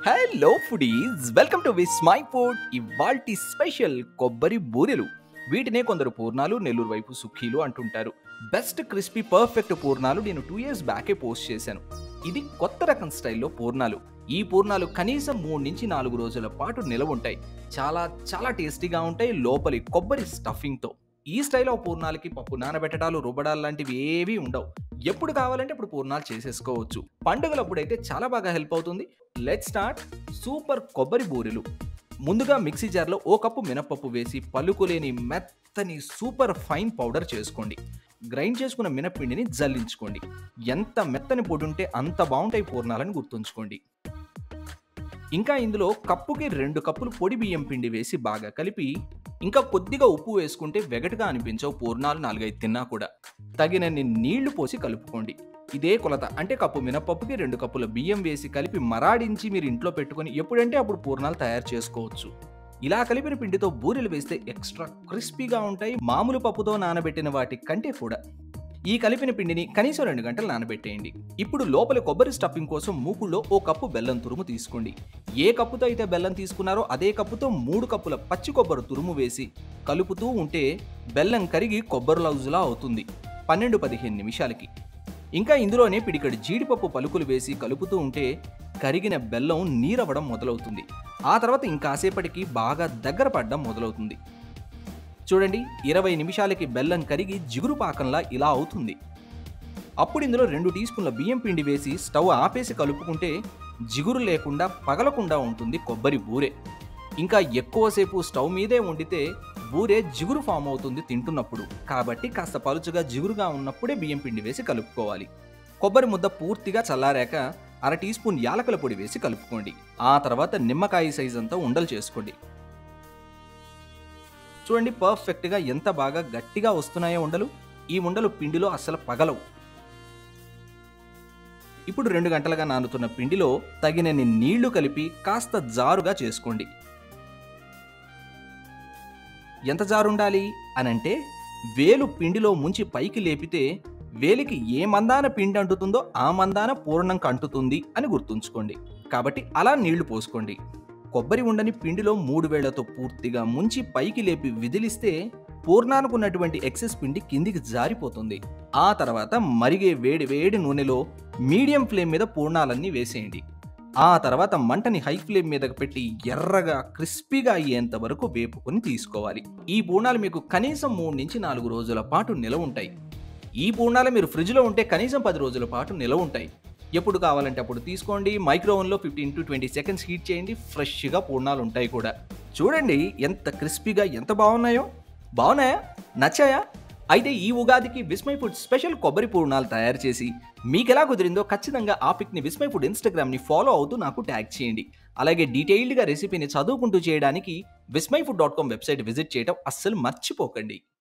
hello foodies welcome to Vismai food ఇవాల్టి special కొబ్బరి బూరెలు వీటినే కొందరు పూర్ణాలు నెల్లూరు వైపు సుఖీలు అంటుంటారు బెస్ట్ క్రిస్పీ పర్ఫెక్ట్ పూర్ణాలు నేను టూ ఇయర్స్ బ్యాకే పోస్ట్ చేశాను ఇది కొత్త రకం స్టైల్లో పూర్ణాలు ఈ పూర్ణాలు కనీసం మూడు నుంచి నాలుగు రోజుల పాటు నిలవ ఉంటాయి చాలా చాలా టేస్టీగా ఉంటాయి లోపలి కొబ్బరి స్టఫింగ్తో ఈ స్టైల్లో పూర్ణాలకి పప్పు నానబెట్టడాలు రుబ్బడాలు లాంటివి ఏవీ ఉండవు ఎప్పుడు కావాలంటే ఇప్పుడు పూర్ణాలు చేసేసుకోవచ్చు పండుగలప్పుడైతే చాలా బాగా హెల్ప్ అవుతుంది లెట్ స్టార్ట్ సూపర్ కొబ్బరి బూరెలు ముందుగా మిక్సీ జార్లో ఓ కప్పు మినపప్పు వేసి పలుకులేని మెత్తని సూపర్ ఫైన్ పౌడర్ చేసుకోండి గ్రైండ్ చేసుకున్న మినప్పిండిని జల్లించుకోండి ఎంత మెత్తని పొడి ఉంటే అంత బాగుంటాయి పూర్ణాలని గుర్తుంచుకోండి ఇంకా ఇందులో కప్పుకి రెండు కప్పులు పొడి బియ్యం పిండి వేసి బాగా కలిపి ఇంకా కొద్దిగా ఉప్పు వేసుకుంటే వెగటుగా అనిపించవు పూర్ణాలు నాలుగైదు తిన్నా కూడా తగినన్ని నీళ్లు పోసి కలుపుకోండి ఇదే కొలత అంటే కప్పు మినపప్పుకి రెండు కప్పుల బియ్యం వేసి కలిపి మరాడించి మీరు ఇంట్లో పెట్టుకొని ఎప్పుడంటే అప్పుడు పూర్ణాలు తయారు చేసుకోవచ్చు ఇలా కలిపిన పిండితో బూరెలు వేస్తే ఎక్స్ట్రా క్రిస్పీగా ఉంటాయి మామూలు పప్పుతో నానబెట్టిన వాటి కంటే కూడా ఈ కలిపిన పిండిని కనీసం రెండు గంటలు నానబెట్టేయండి ఇప్పుడు లోపల కొబ్బరి స్టఫింగ్ కోసం మూకుల్లో ఓ కప్పు బెల్లం తురుము తీసుకోండి ఏ కప్పుతో అయితే బెల్లం తీసుకున్నారో అదే కప్పుతో మూడు కప్పుల పచ్చి కొబ్బరి తురుము వేసి కలుపుతూ ఉంటే బెల్లం కరిగి కొబ్బరి లౌజులా అవుతుంది పన్నెండు పదిహేను నిమిషాలకి ఇంకా ఇందులోనే పిడికడి జీడిపప్పు పలుకులు వేసి కలుపుతూ ఉంటే కరిగిన బెల్లం నీరవ్వడం మొదలవుతుంది ఆ తర్వాత ఇంకాసేపటికి బాగా దగ్గర పడడం మొదలవుతుంది చూడండి ఇరవై నిమిషాలకి బెల్లం కరిగి జిగురు పాకంలా ఇలా అవుతుంది అప్పుడు ఇందులో రెండు టీ స్పూన్ల బియ్యం పిండి వేసి స్టవ్ ఆపేసి కలుపుకుంటే జిగురు లేకుండా పగలకుండా ఉంటుంది కొబ్బరి బూరె ఇంకా ఎక్కువసేపు స్టవ్ మీదే వండితే బూరె జిగురు ఫామ్ అవుతుంది తింటున్నప్పుడు కాబట్టి కాస్త పలుచుగా జిగురుగా ఉన్నప్పుడే బియ్యం పిండి వేసి కలుపుకోవాలి కొబ్బరి ముద్ద పూర్తిగా చల్లారాక అర టీ స్పూన్ యాలకుల పొడి వేసి కలుపుకోండి ఆ తర్వాత నిమ్మకాయ సైజ్ అంతా ఉండలు చేసుకోండి చూడండి పర్ఫెక్ట్గా ఎంత బాగా గట్టిగా వస్తున్నాయో ఉండలు ఈ ఉండలు పిండిలో అస్సలు పగలవు ఇప్పుడు రెండు గంటలుగా నానుతున్న పిండిలో తగినన్ని నీళ్లు కలిపి కాస్త జారుగా చేసుకోండి ఎంత జారుండాలి అనంటే వేలు పిండిలో ముంచి పైకి లేపితే వేలికి ఏ మందాన పిండి అంటుతుందో ఆ మందాన పూర్ణంకి అంటుతుంది అని గుర్తుంచుకోండి కాబట్టి అలా నీళ్లు పోసుకోండి కొబ్బరి ఉండని పిండిలో మూడు వేళ్లతో పూర్తిగా ముంచి పైకి లేపి విదిలిస్తే పూర్ణానుకున్నటువంటి ఎక్సెస్ పిండి కిందికి జారిపోతుంది ఆ తర్వాత మరిగే వేడి వేడి నూనెలో మీడియం ఫ్లేమ్ మీద పూర్ణాలన్నీ వేసేయండి ఆ తర్వాత మంటని హై ఫ్లేమ్ మీద పెట్టి ఎర్రగా క్రిస్పీగా అయ్యేంత వరకు వేపుకొని తీసుకోవాలి ఈ పూర్ణాలు మీకు కనీసం మూడు నుంచి నాలుగు రోజుల పాటు నిలవ ఉంటాయి ఈ పూర్ణాలు మీరు ఫ్రిడ్జ్లో ఉంటే కనీసం పది రోజుల పాటు నిలవ ఉంటాయి ఎప్పుడు కావాలంటే అప్పుడు తీసుకోండి మైక్రో ఓవెన్లో fifteen to twenty seconds heat చేయండి ఫ్రెష్గా పూర్ణాలు ఉంటాయి కూడా చూడండి ఎంత క్రిస్పీగా ఎంత బాగున్నాయో బాగున్నాయా నచ్చాయా అయితే ఈ ఉగాదికి విస్మయ్ ఫుడ్ స్పెషల్ కొబ్బరి పూర్ణాలు తయారు చేసి మీకు ఎలా కుదిరిందో ఖచ్చితంగా ఆ పిక్ని విస్మయ్ ఫుడ్ ఇన్స్టాగ్రామ్ని ఫాలో అవుతూ నాకు ట్యాగ్ చేయండి అలాగే డీటెయిల్డ్గా రెసిపీని చదువుకుంటూ చేయడానికి Vismai food dot com website visit చేయడం అస్సలు మర్చిపోకండి